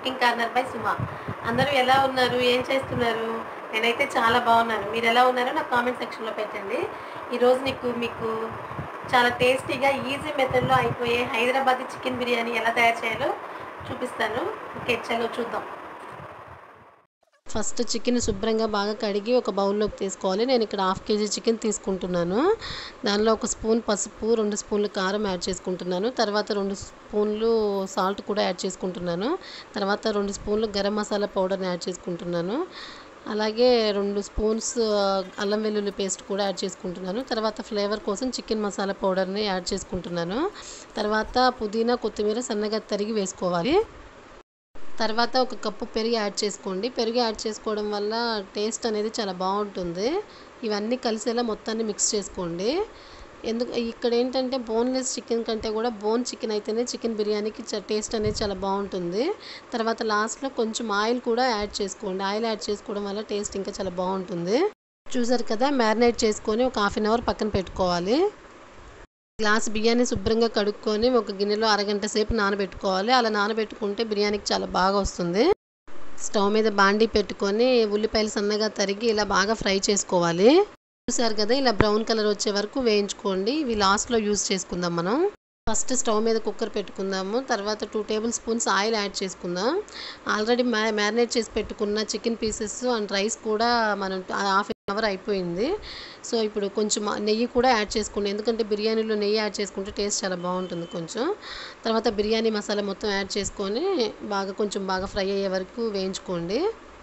cooking corner by సుమా అందరూ ఎలా ఉన్నారు ఏం చేస్తున్నారు నేనైతే చాలా బాగున్నాను మీరు ఎలా ఉన్నారో నాకు కామెంట్ సెక్షన్లో పెట్టండి ఈరోజు నీకు మీకు చాలా టేస్టీగా ఈజీ మెథడ్లో అయిపోయే హైదరాబాదీ చికెన్ బిర్యానీ ఎలా తయారు చేయాలో చూపిస్తాను ఓకే చలో చూద్దాం ఫస్ట్ చికెన్ శుభ్రంగా బాగా కడిగి ఒక బౌల్లోకి తీసుకోవాలి నేను ఇక్కడ హాఫ్ కేజీ చికెన్ తీసుకుంటున్నాను దానిలో ఒక స్పూన్ పసుపు రెండు స్పూన్లు కారం యాడ్ చేసుకుంటున్నాను తర్వాత రెండు స్పూన్లు సాల్ట్ కూడా యాడ్ చేసుకుంటున్నాను తర్వాత రెండు స్పూన్లు గరం మసాలా పౌడర్ని యాడ్ చేసుకుంటున్నాను అలాగే రెండు స్పూన్స్ అల్లం వెల్లుల్లి పేస్ట్ కూడా యాడ్ చేసుకుంటున్నాను తర్వాత ఫ్లేవర్ కోసం చికెన్ మసాలా పౌడర్ని యాడ్ చేసుకుంటున్నాను తర్వాత పుదీనా కొత్తిమీర సన్నగా తరిగి వేసుకోవాలి తర్వాత ఒక కప్పు పెరుగు యాడ్ చేసుకోండి పెరుగు యాడ్ చేసుకోవడం వల్ల టేస్ట్ అనేది చాలా బాగుంటుంది ఇవన్నీ కలిసేలా మొత్తాన్ని మిక్స్ చేసుకోండి ఎందుకు ఇక్కడ ఏంటంటే బోన్లెస్ చికెన్ కంటే కూడా బోన్ చికెన్ అయితేనే చికెన్ బిర్యానీకి టేస్ట్ అనేది చాలా బాగుంటుంది తర్వాత లాస్ట్లో కొంచెం ఆయిల్ కూడా యాడ్ చేసుకోండి ఆయిల్ యాడ్ చేసుకోవడం వల్ల టేస్ట్ ఇంకా చాలా బాగుంటుంది చూసారు కదా మ్యారినేట్ చేసుకొని ఒక హాఫ్ అన్ అవర్ పక్కన పెట్టుకోవాలి గ్లాస్ బియ్యాన్ని శుభ్రంగా కడుక్కొని ఒక గిన్నెలో అరగంట సేపు నానబెట్టుకోవాలి అలా నానబెట్టుకుంటే బిర్యానీకి చాలా బాగా వస్తుంది స్టవ్ మీద బాండీ పెట్టుకొని ఉల్లిపాయలు సన్నగా తరిగి ఇలా బాగా ఫ్రై చేసుకోవాలి చూసారు కదా ఇలా బ్రౌన్ కలర్ వచ్చే వరకు వేయించుకోండి ఇవి లాస్ట్లో యూజ్ చేసుకుందాం మనం ఫస్ట్ స్టవ్ మీద కుక్కర్ పెట్టుకుందాము తర్వాత two tablespoons oil add చేసుకుందాం ఆల్రెడీ మ్యా మ్యారినేట్ చేసి పెట్టుకున్న చికెన్ పీసెస్ అండ్ రైస్ కూడా మనం హాఫ్ అన్ అవర్ అయిపోయింది సో ఇప్పుడు కొంచెం నెయ్యి కూడా యాడ్ చేసుకోండి ఎందుకంటే బిర్యానీలో నెయ్యి యాడ్ చేసుకుంటే టేస్ట్ చాలా బాగుంటుంది కొంచెం తర్వాత బిర్యానీ మసాలా మొత్తం యాడ్ చేసుకొని బాగా కొంచెం బాగా ఫ్రై అయ్యే వరకు వేయించుకోండి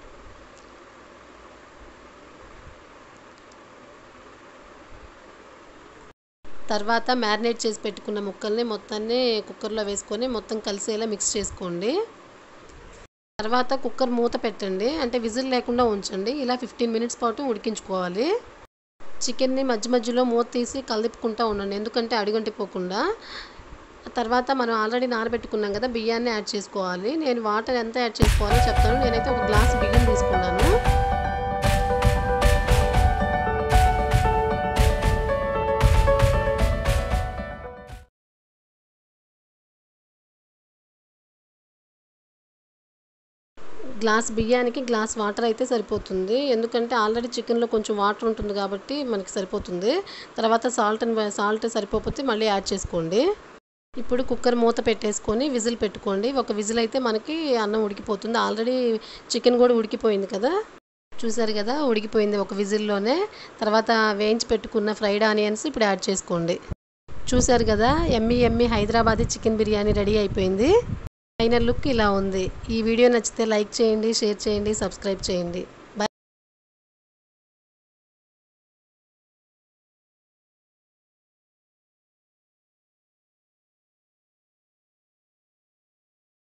తర్వాత మ్యారినేట్ చేసి పెట్టుకున్న ముక్కల్ని మొత్తాన్ని కుక్కర్లో వేసుకొని మొత్తం కలిసేలా మిక్స్ చేసుకోండి తర్వాత కుక్కర్ మూత పెట్టండి అంటే విజిల్ లేకుండా ఉంచండి ఇలా ఫిఫ్టీన్ మినిట్స్ పాటు ఉడికించుకోవాలి చికెన్ని మధ్య మధ్యలో మూత తీసి కలిపుకుంటూ ఉండండి ఎందుకంటే అడిగంటిపోకుండా తర్వాత మనం ఆల్రెడీ నానబెట్టుకున్నాం కదా బియ్యాన్ని యాడ్ చేసుకోవాలి నేను వాటర్ ఎంత యాడ్ చేసుకోవాలో చెప్తాను నేనైతే ఒక గ్లాస్ బియ్యం తీసుకున్నాను గ్లాస్ బియ్యానికి గ్లాస్ వాటర్ అయితే సరిపోతుంది ఎందుకంటే ఆల్రెడీ చికెన్లో కొంచెం వాటర్ ఉంటుంది కాబట్టి మనకి సరిపోతుంది తర్వాత సాల్ట్ సాల్ట్ సరిపోతే మళ్ళీ యాడ్ చేసుకోండి ఇప్పుడు కుక్కర్ మూత పెట్టేసుకొని విజిల్ పెట్టుకోండి ఒక విజిల్ అయితే మనకి అన్నం ఉడికిపోతుంది ఆల్రెడీ చికెన్ కూడా ఉడికిపోయింది కదా చూసారు కదా ఉడికిపోయింది ఒక విజిల్లోనే తర్వాత వేయించి పెట్టుకున్న ఫ్రైడ్ ఆనియన్స్ ఇప్పుడు యాడ్ చేసుకోండి చూసారు కదా ఎమ్మి ఎమ్మి హైదరాబాదీ చికెన్ బిర్యానీ రెడీ అయిపోయింది ఫైనల్ లుక్ ఇలా ఉంది ఈ వీడియో నచ్చితే లైక్ చేయండి షేర్ చేయండి సబ్స్క్రైబ్ చేయండి